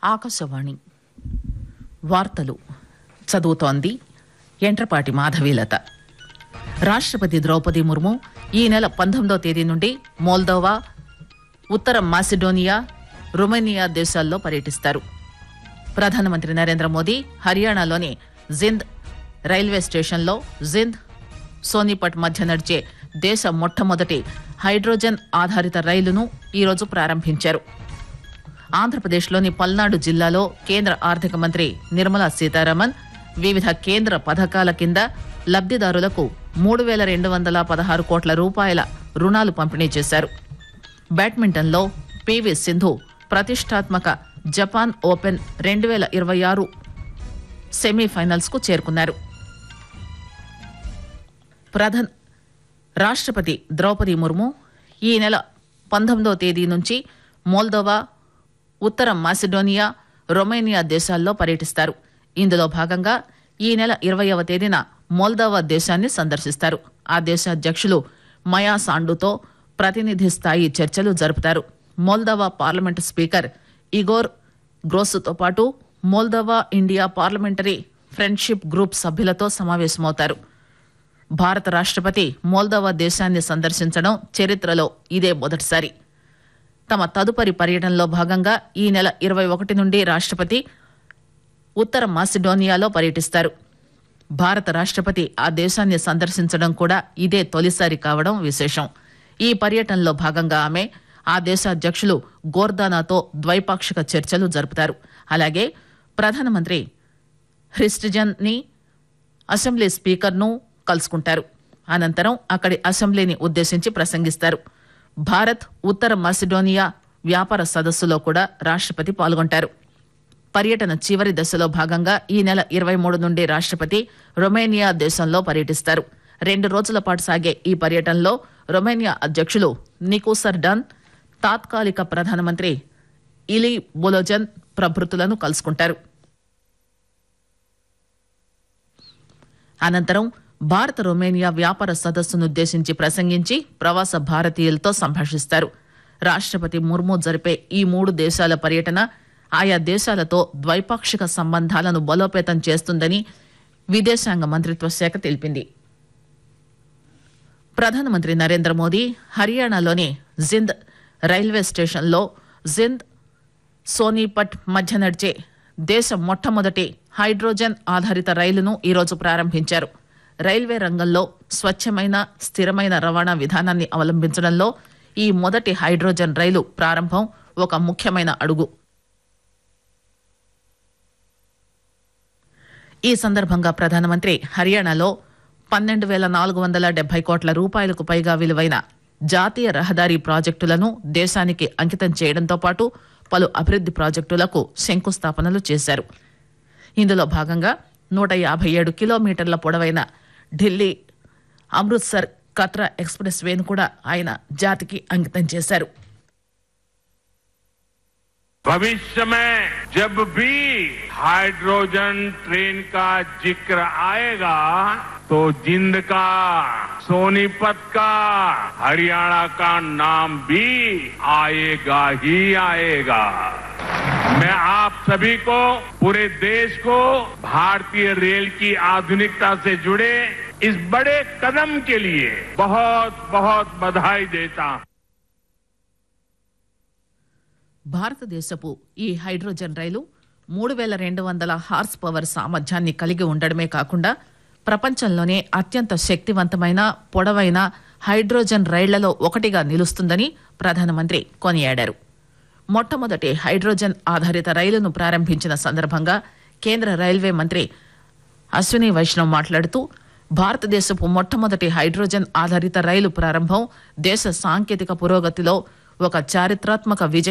ఆకాశవాణి వార్తలు చదువుతోంది ఎంట్రపాటి మాధవీలత రాష్ట్రపతి ద్రౌపది ముర్ము ఈ నెల పంతొమ్మిదో తేదీ నుండి మోల్దోవా ఉత్తర మాసిడోనియా రొమేనియా దేశాల్లో పర్యటిస్తారు ప్రధానమంత్రి నరేంద్ర మోదీ హర్యానాలోని జింద్ రైల్వే స్టేషన్లో జింద్ సోనిపట్ మధ్య నడిచే దేశ మొట్టమొదటి హైడ్రోజన్ ఆధారిత రైలును ఈరోజు ప్రారంభించారు ఆంధ్రప్రదేశ్లోని పల్నాడు జిల్లాలో కేంద్ర ఆర్థిక మంత్రి నిర్మలా సీతారామన్ వివిధ కేంద్ర పథకాల కింద లబ్దిదారులకు మూడు వేల రెండు వందల పదహారు కోట్ల రూపాయల రుణాలు పంపిణీ చేశారు బ్యాడ్మింటన్లో పివి సింధు ప్రతిష్టాత్మక జపాన్ ఓపెన్ రెండు వేల ఇరవై ఆరు సెమీఫైనల్స్ కు చేరుకున్నారు ప్రధాన్ రాష్ట్రపతి ద్రౌపది ముర్ము ఈ నెల పంతొమ్మిదో తేదీ నుంచి మోల్దోవా ఉత్తర మాసిడోనియా రొమేనియా దేశాల్లో పర్యటిస్తారు ఇందులో భాగంగా ఈ నెల ఇరవయవ తేదీన మోల్దోవా దేశాన్ని సందర్శిస్తారు ఆ దేశ అధ్యక్షులు మయా సాండుతో ప్రతినిధి స్థాయి చర్చలు జరుపుతారు మోల్దోవా పార్లమెంటు స్పీకర్ ఇగోర్ గ్రోస్తో పాటు Moldova India parliamentary friendship group సభ్యులతో సమావేశమవుతారు భారత రాష్ట్రపతి మోల్దోవా దేశాన్ని సందర్శించడం చరిత్రలో ఇదే మొదటిసారి తమ తదుపరి పర్యటనలో భాగంగా ఈ నెల ఇరవై ఒకటి నుండి రాష్ట్రపతి ఉత్తర మాసిడోనియాలో పర్యటిస్తారు భారత రాష్ట్రపతి ఆ దేశాన్ని సందర్శించడం కూడా ఇదే తొలిసారి కావడం విశేషం ఈ పర్యటనలో భాగంగా ఆమె ఆ దేశ అధ్యక్షులు గోర్దానాతో ద్వైపాక్షిక చర్చలు జరుపుతారు అలాగే ప్రధానమంత్రి హ్రిస్టిజన్ ని అసెంబ్లీ స్పీకర్ను కలుసుకుంటారు అనంతరం అక్కడి అసెంబ్లీని ఉద్దేశించి ప్రసంగిస్తారు భారత్ ఉత్తర మాసిడోనియా వ్యాపార సదస్సులో కూడా రాష్ట్రపతి పాల్గొంటారు పర్యటన చివరి దశలో భాగంగా ఈ నెల ఇరవై మూడు నుండి రాష్ట్రపతి రొమేనియా దేశంలో పర్యటిస్తారు రెండు రోజుల పాటు సాగే ఈ పర్యటనలో రొమేనియా అధ్యక్షులు నికోసర్ డన్ తాత్కాలిక ప్రధానమంత్రి ఇలీ బొలోజన్ ప్రభృతులను కలుసుకుంటారు అనంతరం భారత రొమేనియా వ్యాపార సదస్సునుద్దేశించి ప్రసంగించి ప్రవాస భారతీయులతో సంభాషిస్తారు రాష్ట్రపతి ముర్ము జరిపే ఈ మూడు దేశాల పర్యటన ఆయా దేశాలతో ద్వైపాక్షిక సంబంధాలను బలోపేతం చేస్తుందని విదేశాంగ మంత్రిత్వ శాఖ తెలిపింది ప్రధానమంత్రి నరేంద్ర మోదీ హర్యానాలోని జింద్ రైల్వే స్టేషన్లో జింద్ సోనీపట్ మధ్య నడిచే దేశ మొట్టమొదటి హైడ్రోజన్ ఆధారిత రైలును ఈరోజు ప్రారంభించారు రైల్వే రంగంలో స్వచ్ఛమైన స్థిరమైన రవాణా విధానాన్ని అవలంబించడంలో ఈ మొదటి హైడ్రోజన్ రైలు ప్రారంభం ఒక ముఖ్యమైన అడుగు ఈ సందర్భంగా ప్రధానమంత్రి హర్యానాలో పన్నెండు వేల నాలుగు వందల డెబ్బై కోట్ల రూపాయలకు పైగా విలువైన జాతీయ రహదారి ప్రాజెక్టులను దేశానికి అంకితం చేయడంతో పాటు పలు అభివృద్ది ప్రాజెక్టులకు శంకుస్థాపనలు చేశారు ఇందులో భాగంగా నూట యాభై ఏడు కిలోమీటర్ల పొడవైన ఢిల్లీ అమృత్సర్ కత్రా ఎక్స్ప్రెస్ వేను కూడా ఆయన జాతికి అంకితం చేశారు भविष्य में जब भी हाइड्रोजन ट्रेन का जिक्र आएगा तो जिंद का सोनीपत का हरियाणा का नाम भी आएगा ही आएगा मैं आप सभी को पूरे देश को भारतीय रेल की आधुनिकता से जुड़े इस बड़े कदम के लिए बहुत बहुत बधाई देता हूं భారతదేశపు ఈ హైడ్రోజన్ రైలు మూడు వేల రెండు వందల హార్స్ పవర్ సామర్థ్యాన్ని కలిగి ఉండడమే కాకుండా ప్రపంచంలోనే అత్యంత శక్తివంతమైన పొడవైన హైడ్రోజన్ రైళ్లలో ఒకటిగా నిలుస్తుందని ప్రధానమంత్రి కొనియాడారు మొట్టమొదటి హైడ్రోజన్ ఆధారిత రైలును ప్రారంభించిన సందర్భంగా కేంద్ర రైల్వే మంత్రి అశ్విని వైష్ణవ్ మాట్లాడుతూ భారతదేశపు మొట్టమొదటి హైడ్రోజన్ ఆధారిత రైలు ప్రారంభం దేశ సాంకేతిక పురోగతిలో ఒక చారిత్రాత్మక విజయం